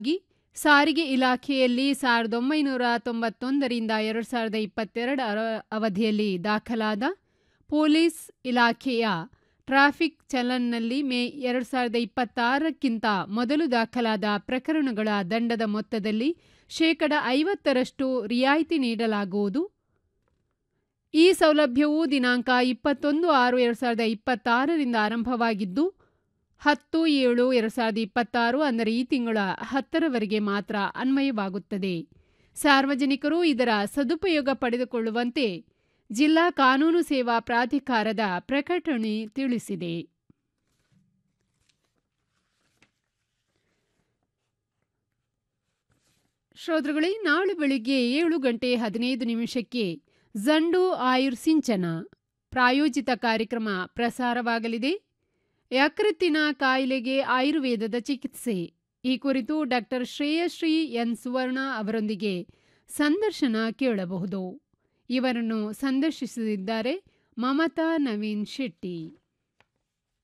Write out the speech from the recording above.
ಗಿ ಸಾರಿಗೆ ಇಲಾಖೆಯಲ್ಲಿ ಸಾವಿರದ ಒಂಬೈನೂರ ತೊಂಬತ್ತೊಂದರಿಂದ ಎರಡು ಸಾವಿರದ ಇಪ್ಪತ್ತೆರಡರ ಅವಧಿಯಲ್ಲಿ ದಾಖಲಾದ ಪೊಲೀಸ್ ಇಲಾಖೆಯ ಟ್ರಾಫಿಕ್ ಚಲನ್ನಲ್ಲಿ ಮೇ ಎರಡು ಸಾವಿರದ ಇಪ್ಪತ್ತಾರಕ್ಕಿಂತ ಮೊದಲು ದಾಖಲಾದ ಪ್ರಕರಣಗಳ ದಂಡದ ಮೊತ್ತದಲ್ಲಿ ಶೇಕಡ ಐವತ್ತರಷ್ಟು ರಿಯಾಯಿತಿ ನೀಡಲಾಗುವುದು ಈ ಸೌಲಭ್ಯವು ದಿನಾಂಕ ಇಪ್ಪತ್ತೊಂದು ಆರು ಎರಡು ಸಾವಿರದ ಇಪ್ಪತ್ತಾರರಿಂದ ಆರಂಭವಾಗಿದ್ದು ಹತ್ತು ಏಳು ಎರಡು ಸಾವಿರದ ಇಪ್ಪತ್ತಾರು ಅಂದರೆ ಈ ತಿಂಗಳ ಹತ್ತರವರೆಗೆ ಮಾತ್ರ ಅನ್ವಯವಾಗುತ್ತದೆ ಸಾರ್ವಜನಿಕರು ಇದರ ಸದುಪಯೋಗ ಪಡೆದುಕೊಳ್ಳುವಂತೆ ಜಿಲ್ಲಾ ಕಾನೂನು ಸೇವಾ ಪ್ರಾಧಿಕಾರದ ಪ್ರಕಟಣೆ ತಿಳಿಸಿದೆ ಶ್ರೋತೃಗಳೇ ನಾಳೆ ಬೆಳಿಗ್ಗೆ ಏಳು ಗಂಟೆ ಹದಿನೈದು ನಿಮಿಷಕ್ಕೆ ಜಂಡು ಆಯುರ್ ಸಿಂಚನ ಪ್ರಾಯೋಜಿತ ಕಾರ್ಯಕ್ರಮ ಪ್ರಸಾರವಾಗಲಿದೆ ಯಕೃತ್ತಿನ ಕಾಯಿಲೆಗೆ ಆಯುರ್ವೇದದ ಚಿಕಿತ್ಸೆ ಈ ಕುರಿತು ಡಾಕ್ಟರ್ ಶ್ರೇಯಶ್ರೀ ಎನ್ ಸುವರ್ಣ ಅವರೊಂದಿಗೆ ಸಂದರ್ಶನ ಕೇಳಬಹುದು ಇವರನ್ನು ಸಂದರ್ಶಿಸಲಿದ್ದಾರೆ ಮಮತಾ ನವೀನ್ ಶೆಟ್ಟಿ